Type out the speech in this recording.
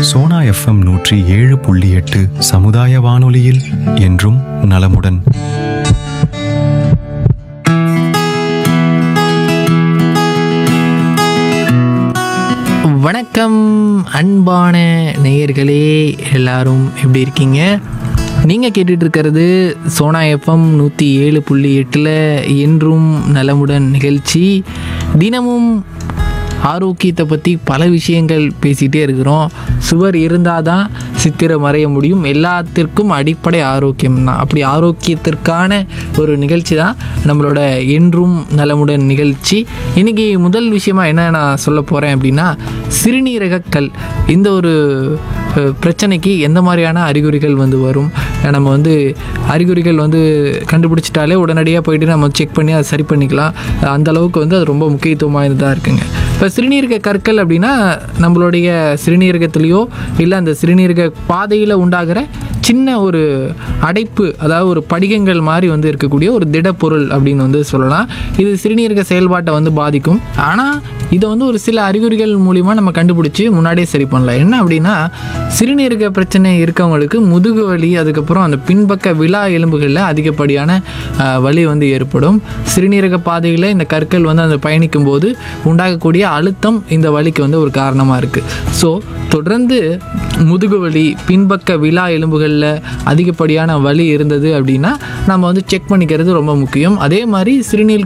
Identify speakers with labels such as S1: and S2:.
S1: Sona FM நூற்றி ஏழு புள்ளி எட்டு சமுதாய வானொலியில் என்றும் நலமுடன்
S2: வணக்கம் அன்பான நேயர்களே எல்லாரும் எப்படி இருக்கீங்க நீங்கள் கேட்டுட்டு இருக்கிறது சோனா எஃப்எம் நூற்றி ஏழு புள்ளி எட்டில் என்றும் நலமுடன் நிகழ்ச்சி தினமும் ஆரோக்கியத்தை பற்றி பல விஷயங்கள் பேசிகிட்டே இருக்கிறோம் சுவர் இருந்தால் தான் சித்திரம் வரைய முடியும் எல்லாத்திற்கும் அடிப்படை ஆரோக்கியம் தான் அப்படி ஆரோக்கியத்திற்கான ஒரு நிகழ்ச்சி தான் நம்மளோட என்றும் நலமுடன் நிகழ்ச்சி இன்றைக்கி முதல் விஷயமா என்ன நான் சொல்ல போகிறேன் அப்படின்னா சிறுநீரக கல் இந்த ஒரு அஹ், பிரச்சனைக்கு எந்த மாதிரியான அறிகுறிகள் வந்து வரும் நம்ம வந்து அறிகுறிகள் வந்து கண்டுபிடிச்சிட்டாலே உடனடியாக போயிட்டு நம்ம செக் பண்ணி அதை சரி பண்ணிக்கலாம் அந்த அளவுக்கு வந்து அது ரொம்ப முக்கியத்துவம் வாய்ந்ததாக இருக்குங்க இப்போ சிறுநீரக கற்கள் அப்படின்னா நம்மளுடைய சிறுநீரகத்திலேயோ இல்லை அந்த சிறுநீரக பாதையில் உண்டாகிற சின்ன ஒரு அடைப்பு அதாவது ஒரு படிகங்கள் மாதிரி வந்து இருக்கக்கூடிய ஒரு திடப்பொருள் அப்படின்னு வந்து சொல்லலாம் இது சிறுநீரக செயல்பாட்டை வந்து பாதிக்கும் ஆனால் இதை வந்து ஒரு சில அறிகுறிகள் மூலிமா நம்ம கண்டுபிடிச்சி முன்னாடியே சரி பண்ணலாம் என்ன அப்படின்னா சிறுநீரக பிரச்சனை இருக்கவங்களுக்கு முதுகு வலி அதுக்கப்புறம் அந்த பின்பக்க விழா எலும்புகளில் அதிகப்படியான ஆஹ், வலி வந்து ஏற்படும் சிறுநீரக பாதையில் இந்த கற்கள் வந்து அந்த பயணிக்கும் போது உண்டாகக்கூடிய அழுத்தம் இந்த வலிக்கு வந்து ஒரு காரணமாக இருக்குது ஸோ தொடர்ந்து முதுகு வலி பின்பக்க விழா எலும்புகளில் அதிகப்படியான வலி இருந்தது அப்படின்னா நம்ம வந்து செக் பண்ணிக்கிறது ரொம்ப முக்கியம் அதே மாதிரி சிறுநீர்